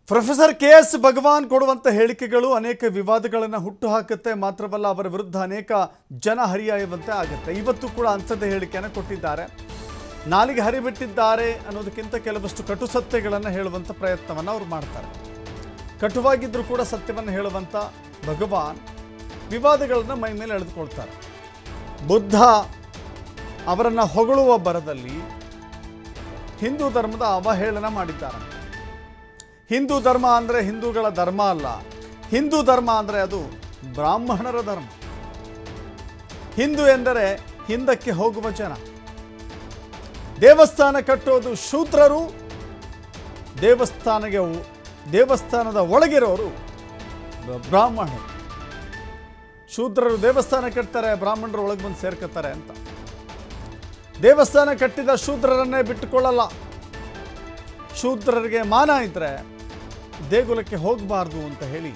professor K S ಭಗವಾನ್ ಕೊಡುವಂಥ ಹೇಳಿಕೆಗಳು ಅನೇಕ ವಿವಾದಗಳನ್ನು ಹುಟ್ಟುಹಾಕುತ್ತೆ ಮಾತ್ರವಲ್ಲ ಅವರ ವಿರುದ್ಧ ಅನೇಕ ಜನ ಹರಿಯಾಯುವಂತೆ ಆಗುತ್ತೆ ಇವತ್ತು ಕೂಡ ಅಂಥದ್ದೇ ಹೇಳಿಕೆಯನ್ನು ಕೊಟ್ಟಿದ್ದಾರೆ ನಾಲಿಗೆ ಹರಿಬಿಟ್ಟಿದ್ದಾರೆ ಅನ್ನೋದಕ್ಕಿಂತ ಕೆಲವಷ್ಟು ಕಟು ಸತ್ಯಗಳನ್ನು ಹೇಳುವಂಥ ಪ್ರಯತ್ನವನ್ನು ಅವರು ಮಾಡ್ತಾರೆ ಕಟುವಾಗಿದ್ದರೂ ಕೂಡ ಸತ್ಯವನ್ನು ಹೇಳುವಂಥ ಭಗವಾನ್ ವಿವಾದಗಳನ್ನು ಮೈ ಮೇಲೆ ಎಳೆದುಕೊಳ್ತಾರೆ ಬುದ್ಧ ಅವರನ್ನು ಹೊಗಳುವ ಬರದಲ್ಲಿ ಹಿಂದೂ ಧರ್ಮದ ಅವಹೇಳನ ಮಾಡಿದ್ದಾರೆ ಹಿಂದೂ ಧರ್ಮ ಅಂದರೆ ಹಿಂದೂಗಳ ಧರ್ಮ ಅಲ್ಲ ಹಿಂದೂ ಧರ್ಮ ಅಂದರೆ ಅದು ಬ್ರಾಹ್ಮಣರ ಧರ್ಮ ಹಿಂದೂ ಎಂದರೆ ಹಿಂದಕ್ಕೆ ಹೋಗುವ ಜನ ದೇವಸ್ಥಾನ ಕಟ್ಟೋದು ಶೂದ್ರರು ದೇವಸ್ಥಾನಗೆ ದೇವಸ್ಥಾನದ ಒಳಗಿರೋರು ಬ- ಬ್ರಾಹ್ಮಣರು ಶೂದ್ರರು ದೇವಸ್ಥಾನ ಕಟ್ತಾರೆ ಬ್ರಾಹ್ಮಣರು ಒಳಗೆ ಬಂದು ಸೇರ್ಕೊತಾರೆ ಅಂತ ದೇವಸ್ಥಾನ ಕಟ್ಟಿದ ಶೂದ್ರರನ್ನೇ ಬಿಟ್ಟುಕೊಳ್ಳಲ್ಲ ಶೂದ್ರರಿಗೆ ಮಾನ ಇದ್ರೆ ದೇಗುಲಕ್ಕೆ ಹೋಗಬಾರ್ದು ಅಂತ ಹೇಳಿ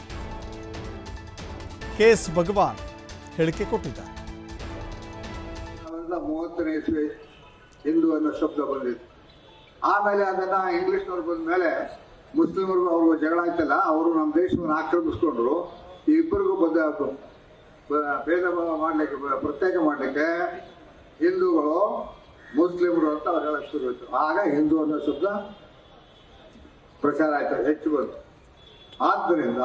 ಕೆ ಎಸ್ ಭಗವಾನ್ ಹೇಳಿಕೆ ಕೊಟ್ಟಿದ್ದಾರೆ ಸಾವಿರದ ಮೂವತ್ತನೇ ಇಸ್ವಿ ಹಿಂದೂ ಅನ್ನೋ ಶಬ್ದ ಬಂದಿತ್ತು ಆಮೇಲೆ ಅದನ್ನ ಇಂಗ್ಲಿಷ್ನವ್ರು ಬಂದ ಮೇಲೆ ಮುಸ್ಲಿಮರಿಗೂ ಅವ್ರಿಗೂ ಜಗಳ ಆಯ್ತಲ್ಲ ಅವರು ನಮ್ಮ ದೇಶವನ್ನು ಆಕ್ರಮಿಸ್ಕೊಂಡ್ರು ಈ ಇಬ್ಬರಿಗೂ ಬದ ಬ- ಭೇದ ಭಾವ ಮಾಡ್ಲಿಕ್ಕೆ ಬ- ಪ್ರತ್ಯೇಕ ಮಾಡಲಿಕ್ಕೆ ಹಿಂದೂಗಳು ಮುಸ್ಲಿಮರು ಅಂತ ಅವ್ರು ಹೇಳಕ್ ಶುರು ಆಯ್ತು ಆಗ ಹಿಂದೂ ಅನ್ನೋ ಶಬ್ದ ಪ್ರಚಾರ ಆಯ್ತು ಹೆಚ್ಚು ಬಂತು ಆದ್ದರಿಂದ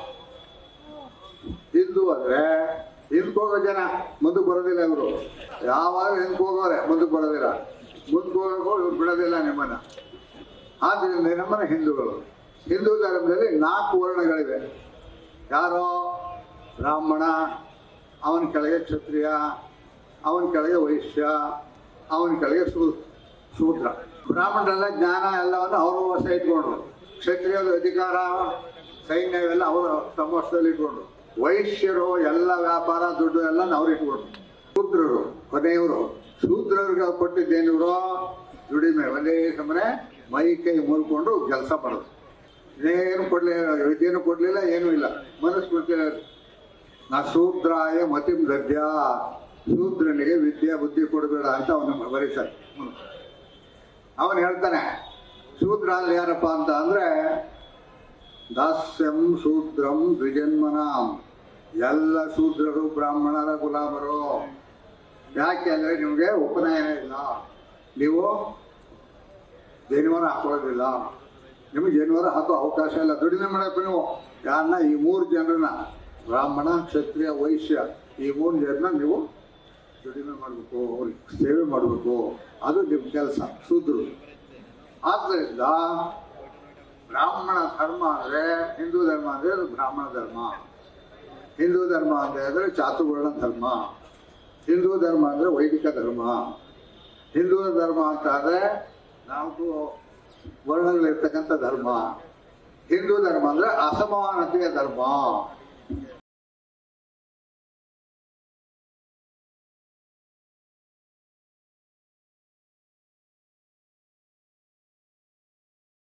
ಹಿಂದೂ ಅಂದ್ರೆ ಹಿಂದಕ್ಕೆ ಹೋಗೋ ಜನ ಮುಂದಕ್ಕೆ ಬರೋದಿಲ್ಲ ಇವರು ಯಾವಾಗ ಹಿಂದಕ್ಕೆ ಹೋಗೋರೆ ಮುಂದಕ್ಕೆ ಬರೋದಿಲ್ಲ ಮುಂದಕ್ಕೆ ಹೋಗೋಕ್ಕೂ ಇವ್ರು ಬಿಡೋದಿಲ್ಲ ನಿಮ್ಮನ್ನ ಆದ್ದರಿಂದ ನಮ್ಮನ್ನ ಹಿಂದೂಗಳು ಹಿಂದೂ ಧರ್ಮದಲ್ಲಿ ನಾಲ್ಕು ವರ್ಣಗಳಿವೆ ಯಾರೋ ಬ್ರಾಹ್ಮಣ ಅವನ ಕೆಳಗೆ ಕ್ಷತ್ರಿಯ ಅವನ ಕೆಳಗೆ ವೈಶ್ಯ ಅವನ ಕೆಳಗೆ ಶೂ ಶೂದ್ರ ಬ್ರಾಹ್ಮಣರೆಲ್ಲ ಜ್ಞಾನ ಎಲ್ಲವನ್ನು ಅವರು ವಶ ಇಟ್ಕೊಂಡ್ರು ಕ್ಷತ್ರಿಯದ ಅಧಿಕಾರ ಸೈನ್ಯ ಇವೆಲ್ಲ ಅವರು ತಮ್ಮ ವಶದಲ್ಲಿ ಇಟ್ಕೊಂಡ್ರು ವೈಶ್ಯರು ಎಲ್ಲ ವ್ಯಾಪಾರ ದುಡ್ಡು ಎಲ್ಲ ಅವ್ರು ಇಟ್ಕೊಂಡ್ರು ಶೂದ್ರರು ಕೊನೆಯವರು ಶೂದ್ರರಿಗೆ ಕೊಟ್ಟಿದ್ದೇನಿವರು ದುಡಿಮೆ ಒಂದೇ ಸಮನೆ ಮೈ ಕೈ ಮುರ್ಕೊಂಡು ಕೆಲಸ ಮಾಡೋದು ಏನು ಕೊಡ್ಲಿಲ್ಲ ವಿದ್ಯೆನೂ ಕೊಡ್ಲಿಲ್ಲ ಏನೂ ಇಲ್ಲ ಮನಸ್ಮೃತಿ ನಾ ಶೂದ್ರಾಯ ಮತಿಂ ಗದ್ಯ ಶೂದ್ರನಿಗೆ ವಿದ್ಯೆ ಬುದ್ಧಿ ಕೊಡಬೇಡ ಅಂತ ಅವನು ಬರೀತಾರೆ ಅವನು ಹೇಳ್ತಾನೆ ಶೂದ್ರ ಅಂದ್ರೆ ಯಾರಪ್ಪ ಅಂತ ಅಂದ್ರೆ ದಾಸ್ಯಂ ಶೂದ್ರಂ ದ್ವಿಜನ್ಮನಾಂ ಎಲ್ಲ ಶೂದ್ರರು ಬ್ರಾಹ್ಮಣರ ಗುಲಾಮರು ಯಾಕೆ ಅಂದ್ರೆ ನಿಮಗೆ ಉಪನಯನ ಇಲ್ಲ ನೀವು ಜನಿವಾರ ಹಾಕೊಳ್ಳೋದಿಲ್ಲ ನಿಮಗೆ ಜನಿವಾರ ಹಾಕೋ ಅವಕಾಶ ಇಲ್ಲ ದುಡಿಮೆ ಮಾಡಬೇಕು ನೀವು ಯಾರನ್ನ ಈ ಮೂರು ಜನರನ್ನ ಬ್ರಾಹ್ಮಣ ಕ್ಷತ್ರಿಯ ವೈಶ್ಯ ಈ ಮೂರು ಜನರನ್ನ ನೀವು ದುಡಿಮೆ ಮಾಡಬೇಕು ಅವ್ರಿಗೆ ಸೇವೆ ಮಾಡಬೇಕು ಅದು ನಿಮ್ಮ ಕೆಲಸ ಶೂದ್ರರು ಆದ್ದರಿಂದ ಬ್ರಾಹ್ಮಣ ಧರ್ಮ ಅಂದರೆ ಹಿಂದೂ ಧರ್ಮ ಅಂದರೆ ಅದು ಬ್ರಾಹ್ಮಣ ಧರ್ಮ ಹಿಂದೂ ಧರ್ಮ ಅಂತ ಹೇಳಿದ್ರೆ ಚಾತುರ್ವರ್ಣ ಧರ್ಮ ಹಿಂದೂ ಧರ್ಮ ಅಂದರೆ ವೈದಿಕ ಧರ್ಮ ಹಿಂದೂ ಧರ್ಮ ಅಂತ ಅಂದರೆ ನಾಲ್ಕು ವರ್ಣಗಳಿರ್ತಕ್ಕಂಥ ಧರ್ಮ ಹಿಂದೂ ಧರ್ಮ ಅಂದರೆ ಅಸಮಾನತೆಯ ಧರ್ಮ